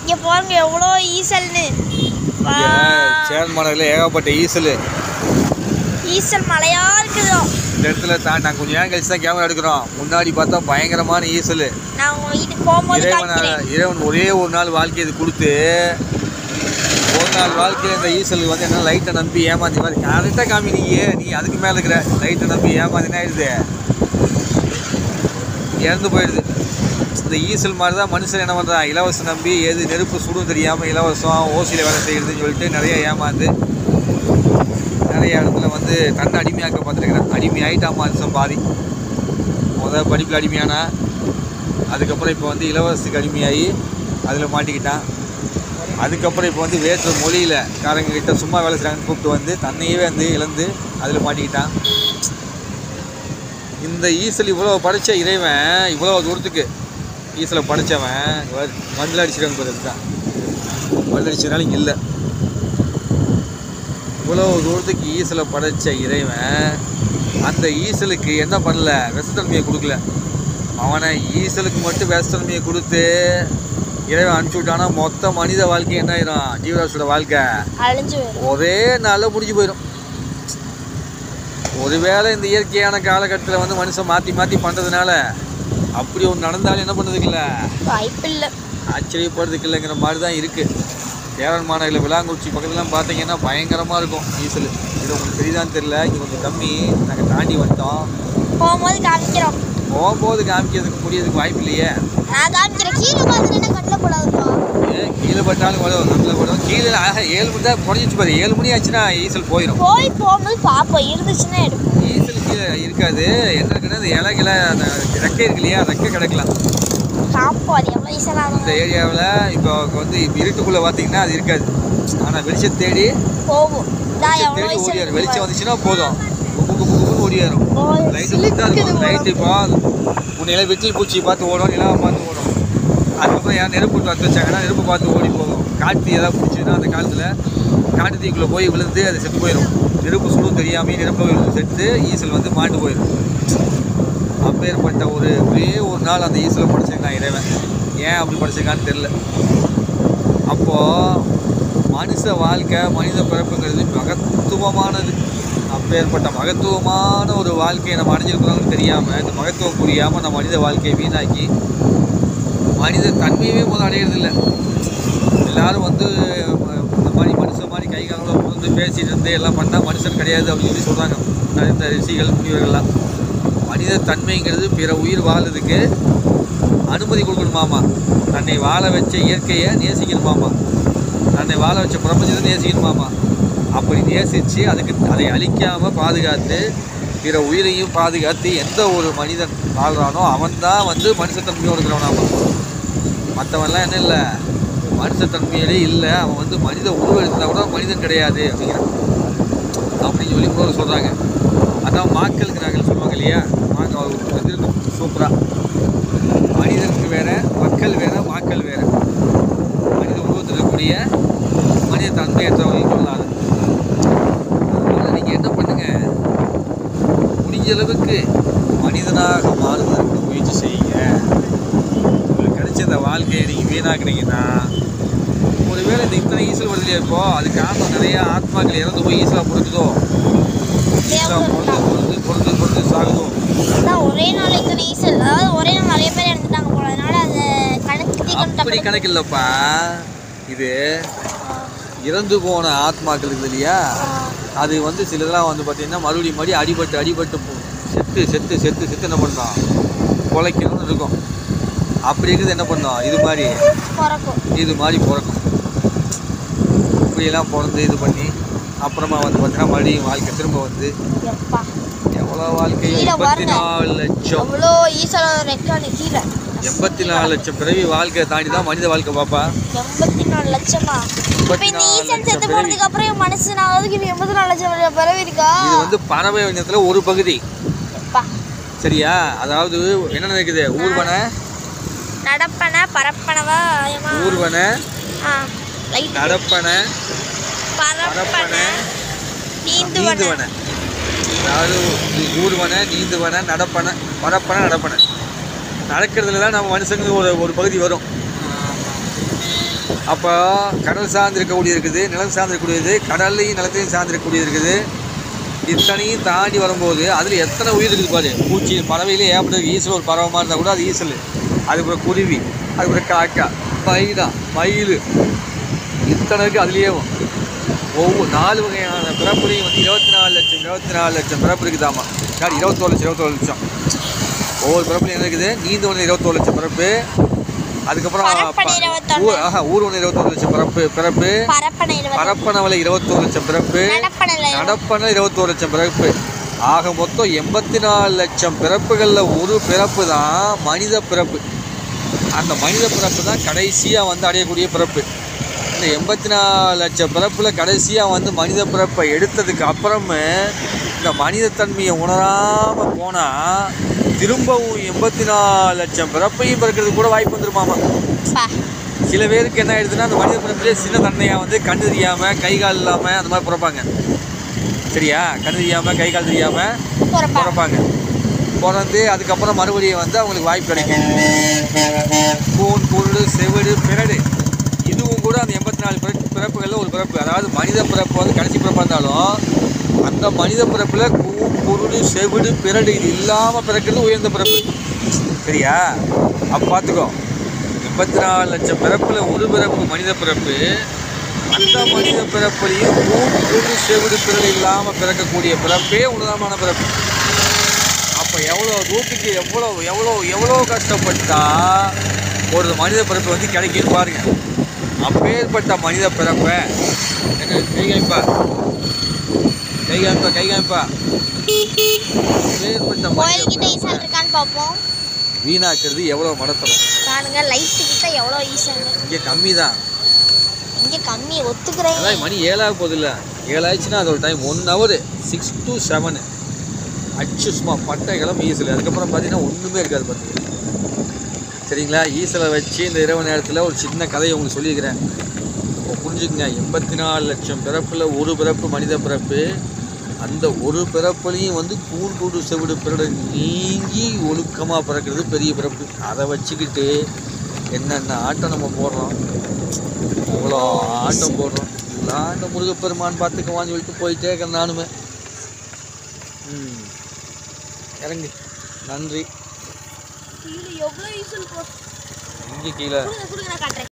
இங்க பாருங்க எவ்வளோ ஈசல்னு வா. சேர் மலையில் ஏகப்பட்ட ஈசல் ஈசல் மலையா இருக்குதோ இந்த இடத்துல தான் நாங்கள் கொஞ்சம் நேரம் கழிச்சு தான் கேமரா எடுக்கிறோம் முன்னாடி பார்த்தா பயங்கரமான ஈசல் நான் உங்க வீட்டுக்கு போகும்போது இறைவன் காமிக்கிறேன் இறைவன் ஒரே ஒரு நாள் வாழ்க்கை இது கொடுத்து ஒரு நாள் வாழ்க்கையில் இந்த ஈசல் வந்து என்ன லைட்டை நம்பி ஏமாத்தி மாதிரி கரெக்டாக காமி நீ நீ அதுக்கு மேலே இருக்கிற லைட்டை நம்பி ஏமாத்தினா ஆயிடுது இறந்து போயிடுது இந்த ஈசல் மாதிரி தான் மனுஷன் என்ன பண்ணுறான் இலவசம் நம்பி எது நெருப்பு சுடும் தெரியாமல் இலவசம் ஓசியில் வேலை செய்யறதுன்னு சொல்லிட்டு நிறைய ஏமாந்து நிறைய இடத்துல வந்து தன்னை அடிமையாக்க பார்த்துருக்கிறேன் அடிமை ஆயிட்டான் மனுஷன் பாதி முதல் படிப்பில் அடிமையானா அதுக்கப்புறம் இப்போ வந்து இலவசத்துக்கு அடிமையாகி அதில் மாட்டிக்கிட்டான் அதுக்கப்புறம் இப்போ வந்து வேற்று மொழியில் காரங்க கிட்ட சும்மா வேலை செய்கிறாங்கன்னு கூப்பிட்டு வந்து தன்னையே வந்து இழந்து அதில் மாட்டிக்கிட்டான் இந்த ஈசல் இவ்வளோ படைச்ச இறைவன் இவ்வளோ தூரத்துக்கு ஈசலை படைச்சவன் மண்ணில் அடிச்சிருக்காங்க பாரு தான் மண்ணில் அடிச்சதுனால இங்கே இல்லை இவ்வளோ தூரத்துக்கு ஈசலை படைச்ச இறைவன் அந்த ஈசலுக்கு என்ன பண்ணல விஷத்தன்மையை கொடுக்கல அவனை ஈசலுக்கு மட்டும் விஷத்தன்மையை கொடுத்து இறைவன் அனுப்பிச்சி விட்டானா மொத்த மனித வாழ்க்கை என்ன ஆயிரும் ஜீவராசியோட வாழ்க்கை அழிஞ்சு போயிடும் ஒரே நாளில் முடிஞ்சு போயிடும் ஒருவேளை இந்த இயற்கையான காலகட்டத்தில் வந்து மனுஷன் மாற்றி மாற்றி பண்ணுறதுனால அப்படி ஒன்று நடந்தாலும் என்ன பண்ணுறதுக்குல்ல வாய்ப்பு இல்லை ஆச்சரியப்படுறதுக்கு இல்லைங்கிற மாதிரி தான் இருக்குது சேரன் மாநகரில் விளாங்குறிச்சி பக்கத்துலலாம் பார்த்தீங்கன்னா பயங்கரமாக இருக்கும் ஈசல் இது உங்களுக்கு தெரியுதான்னு தெரில இங்கே கொஞ்சம் கம்மி நாங்கள் தாண்டி வந்துட்டோம் போகும்போது காமிக்கிறோம் போகும்போது காமிக்கிறதுக்கு முடியறதுக்கு வாய்ப்பு இல்லையே நான் காமிக்கிறேன் கீழே பார்த்துட்டு கண்ணில் போடாதுப்பா ஏன் கீழே பட்டாலும் வரும் நம்மள படும் கீழே ஆஹா, ஏழு மணி தான் குறைஞ்சிச்சு பாரு ஏழு மணி ஆச்சுன்னா ஈசல் போயிடும் போய் போகும்போது பார்ப்போம் இருந்துச்சுன்னா எடுப்போம் ஈசல் கீழே இருக்காது என்ன இருக்குன்னா இந்த இலைகளை அந்த ரெக்கை இருக்கு இல்லையா ரெக்கை கிடக்கலாம் காப்போம் அது எவ்வளோ இந்த ஈஸியாக ஏரியாவில் இப்போ வந்து இப்ப இருட்டுக்குள்ளே பார்த்தீங்கன்னா அது இருக்காது ஆனால் வெளிச்சம் தேடி போகும் இதான் வெளிச்சம் எவ்வளோ தேடி ஈஸியாக ஓடியாரு வெளிச்சம் வந்துச்சுன்னா போதும் குப்பு குப்பு குப்புன்னு ஓடியாரும் லைட்டு மட்டும் தான் இருக்கும் லைட்டு இப்போ முன்னையில வெற்றி பூச்சி பார்த்து ஓடும் நிலாவை பார்த்து ஓடும் அதுக்கப்புறம் யார் நெருப்பு பார்த்து வச்சாங்கன்னா நெருப்பு பார்த்து ஓடி போகும் காட்டு ஏதாவது பிடிச்சதுன்னா அந்த காலத்தில் காட்டு தீக்குள்ளே போய் விழுந்து அது செத்து போயிடும் நெருப்பு சுடும் தெரியாமல் நெருப்பு விழுந்து செத்து ஈசல் வந்து மாண்டு போயிடும் அப்பேற்பட்ட ஒரு ஒரே ஒரு நாள் அந்த ஈசலை படைச்சிருக்கான் இறைவன் ஏன் அப்படி படைச்சிருக்கான்னு தெரில அப்போது மனுஷ வாழ்க்கை மனித பிறப்புங்கிறது மகத்துவமானது அப்பேற்பட்ட மகத்துவமான ஒரு வாழ்க்கையை நம்ம அடைஞ்சிருக்கிறோம்னு தெரியாமல் இந்த மகத்துவம் புரியாமல் நம்ம மனித வாழ்க்கையை வீணாக்கி மனித தன்மையவே முதல் அடையிறதில்ல எல்லாரும் வந்து ம- இந்த மாதிரி மனுஷன் மாதிரி கை காலோட வந்து பேசிட்டு இருந்து எல்லாம் பண்ணால் மனுஷன் கிடையாது அப்படின்னு சொல்லி சொல்கிறாங்க இந்த ரிஷிகள் முனிவர்கள்லாம் மனித தன்மைங்கிறது பிற உயிர் வாழறதுக்கு அனுமதி கொடுக்கணுமாமா தன்னை வாழ வச்ச இயற்கையை நேசிக்கணுமாமா தன்னை வாழ வச்ச பிரபஞ்சத்தை நேசிக்கணுமாமா அப்படி நேசித்து அதுக்கு அதை அழிக்காமல் பாதுகாத்து பிற உயிரையும் பாதுகாத்து எந்த ஒரு மனிதன் வாழ்கிறானோ அவன்தான் வந்து மனுஷத்தன்மையோடு இருக்கிறவனாமா மற்றவன்லாம் என்ன இல்லை மனுஷத்தன்மையிலே இல்லை அவன் வந்து மனித உருவம் எடுத்தா கூட மனிதன் கிடையாது அப்படிங்கிறான் அப்படின்னு சொல்லி கூட சொல்கிறாங்க அதான் மாக்களுக்கு நாங்கள் சொல்லுவாங்க இல்லையா மாக்கள் அவர் வந்திருக்கும் சூப்பராக மனிதனுக்கு வேற மக்கள் வேற மாக்கள் வேற மனித உருவத்தில் இருக்கக்கூடிய மனித தன்மையற்றவர்கள் கொள்ளாது அதனால நீங்கள் என்ன பண்ணுங்க முடிஞ்ச அளவுக்கு மனிதனாக மாறுவதற்கு முயற்சி செய்யுங்க உங்களுக்கு கிடைச்ச இந்த வாழ்க்கையை நீங்கள் வீணாக்குனீங்கன்னா ஒருவேளை இந்த இத்தனை ஈசல் வருதுலையா இப்போ அது காரணம் நிறைய ஆத்மாக்கள் இறந்து போய் ஈசலா பிடிக்குதோ ஈசலா பொறுத்து பொறுத்து பொறுத்து பொறுத்து சாகுதோ அதான் ஒரே நாளைக்கு ஈசல் அதாவது ஒரே நாள் நிறைய பேர் இறந்துட்டாங்க போல அதனால அதை கணக்கு அப்படி தீக்கணும் கணக்கு இல்லைப்பா இது இறந்து போன ஆத்மாக்கள் இருக்குது இல்லையா அது வந்து சிலதெல்லாம் வந்து பார்த்தீங்கன்னா மறுபடியும் மறுபடியும் அடிபட்டு அடிபட்டு போ- செத்து செத்து செத்து செத்து என்ன பண்ணோம் பொழைக்கணும்னு இருக்கும் அப்படி இருக்குது என்ன பண்ணோம் இது மாதிரி பிறக்கும் இது மாதிரி பிறக்கும் இப்படியெல்லாம் பிறந்து இது பண்ணி அப்புறமா வந்து பார்த்தீங்கன்னா மறுபடியும் வாழ்க்கை திரும்ப வந்து எப்பா எவ்வளோ வாழ்க்கை கீழே எண்பத்தி பாருங்க. நாலு லட்சம் அவ்வளோ ஈசலோட ரெக்கார்டு கீழே எண்பத்தி நாலு லட்சம் பிறவி வாழ்க்கையை தாண்டி தான் மனித வாழ்க்கை பாப்பா எண்பத்தி நாலு லட்சமா இப்போ இந்த நாலு ஈசன் லட்சம் செத்து பிறவி. போனதுக்கு அப்புறம் இவன் மனுஷனாவதுக்கு இவன் எண்பத்தி நாலு லட்சம் பிறவி இருக்கா இது வந்து பறவை இனத்துல ஒரு பகுதி எப்பா சரியா அதாவது என்ன இருக்குது ஊர்வன நடப்பன பரப்பனவா ஏமா ஊர்வன ஆ லைட் நடப்பன பரப்பன பரப்பன நீந்துவன நீந்துவன அதாவது ஊர்வன நீந்துவன நடப்பன பரப்பன நடப்பன நடக்கிறதுல தான் நம்ம மனுஷங்களுக்கு ஒரு ஒரு பகுதி வரும் அப்போ கடல் சார்ந்து இருக்கக்கூடியது இருக்குது நிலம் சார்ந்து இருக்கக்கூடியது கடல்லையும் நிலத்தையும் சார்ந்து இருக்கக்கூடியது இருக்குது இத்தனையும் தாண்டி வரும்போது அதில் எத்தனை உயிர் இருக்குது பாரு பூச்சி பறவையிலே ஏற்பட்டு ஈசல் ஒரு பறவைமாக இருந்தால் கூட அது ஈசல் அதுக்கப்புறம் குருவி அதுக்கப்புறம் காக்கா மைனா மயில் இத்தனை இருக்குது அதுலேயும் ஒவ்வொரு நாலு வகையான பிறப்புலையும் வந்து இருபத்தி நாலு லட்சம் இருபத்தி நாலு லட்சம் பிறப்பு இருக்குதாமா யார் இருபத்தோரு லட்சம் இருபத்தோரு லட்சம் ஒவ்வொரு பிறப்புலையும் என்ன இருக்குது நீந்த ஒன்று இருபத்தோரு லட்சம் பிறப்பு அதுக்கப்புறம் பரப்பனை ப- இருபத்தொன்னு. ஊர் ஆஹா ஊர் ஒன்று இருபத்தோரு லட்சம் பிறப்பு பிறப்பு பரப்பனை இருபது பரப்பனவலை இருபத்தோரு லட்சம் பிறப்பு நடப்பனையில் நடப்பன இருபத்தோரு லட்சம் பிறப்பு ஆக மொத்தம் எண்பத்தி நாலு லட்சம் பிறப்புகளில் ஒரு பிறப்பு தான் மனித பிறப்பு அந்த மனித பிறப்பு தான் கடைசியாக வந்து அடையக்கூடிய பிறப்பு இந்த எண்பத்தி நாலு லட்சம் பிறப்பில் கடைசியாக வந்து மனித பிறப்பை எடுத்ததுக்கு அப்புறமே இந்த மனிதத்தன்மையை உணராமல் போனால் திரும்பவும் எண்பத்தி நாலு லட்சம் பிறப்பையும் பிறக்கிறதுக்கு கூட வாய்ப்பு வந்துருமாமா பா சில பேருக்கு என்ன ஆயிடுதுன்னா அந்த மனித பிறப்பிலே சின்ன தன்மையாக வந்து கண்ணு தெரியாமல் கை கால் இல்லாமல் அந்த மாதிரி பிறப்பாங்க சரியா கண்ணு தெரியாமல் கை கால் தெரியாமல் போகிறப்பா பிறப்பாங்க பிறந்து அதுக்கப்புறம் மறுபடியும் வந்து அவங்களுக்கு வாய்ப்பு கிடைக்கும் கூன் குருடு செவிடு பிறடு இதுவும் கூட அந்த எண்பத்தி நாலு பிறப்பு பிறப்புகளில் ஒரு பிறப்பு அதாவது மனித பிறப்பு வந்து கடைசி பிறப்பாக இருந்தாலும் அந்த மனித பிறப்பில் கூன் குருடு செவிடு பிறடு இது இல்லாமல் பிறக்கிறது உயர்ந்த பிறப்பு சரியா அப்போ பார்த்துக்கோ எண்பத்தி நாலு லட்சம் பிறப்பில் ஒரு பிறப்பு மனித பிறப்பு அந்த மனித பிறப்புலையும் கூன் குருடு செவிடு பிறடு இல்லாமல் பிறக்கக்கூடிய பிறப்பே உன்னதமான பிறப்பு அப்போ எவ்வளோ தூக்கிக்கு எவ்வளோ எவ்வளோ எவ்வளோ கஷ்டப்பட்டா ஒரு மனித பிறப்பு வந்து கிடைக்குன்னு பாருங்க அப்பேற்பட்ட மனித பிறப்பை என்ன கை காமிப்பா கை காமிப்பா கை காமிப்பா அப்பேற்பட்ட மனித கோயில்கிட்ட ஈசல் பிறப்பை இருக்கான்னு பார்ப்போம் வீணாக்குறது எவ்வளோ மடத்தம் பாருங்க லைட்டு கிட்ட எவ்வளோ ஈசல் இங்கே கம்மி தான் இங்கே கம்மி ஒத்துக்கிறேன் அதான் மணி ஏழாக போகுதுல்ல ஏழாச்சுன்னா அதோட time one hour six to seven அச்சு சும்மா பட்டை கிளம்பி ஈசல் அதுக்கப்புறம் பார்த்தீங்கன்னா ஒன்றுமே இருக்காது பார்த்துங்க சரிங்களா ஈசலை வச்சு இந்த இரவு நேரத்தில் ஒரு சின்ன கதையை உங்களுக்கு சொல்லியிருக்கிறேன் இப்போ புரிஞ்சுக்குங்க எண்பத்தி நாலு லட்சம் பிறப்பில் ஒரு பிறப்பு மனித பிறப்பு அந்த ஒரு பிறப்புலையும் வந்து கூன் கூடு செவிடு பிறடு நீங்கி ஒழுக்கமாக பிறக்கிறது பெரிய பிறப்பு அதை வச்சுக்கிட்டு என்னென்ன ஆட்டம் நம்ம போடுறோம் அவ்வளோ ஆட்டம் போடுறோம் எல்லாம் அந்த முருகப்பெருமான் பார்த்துக்குவான்னு சொல்லிட்டு போயிட்டே இருக்கேன் நானுமே ம் இறங்கு நன்றி எவ்வளோ ஈசல் போ இங்கே கீழே கொடுங்க கொடுங்க நான் காட்டுறேன்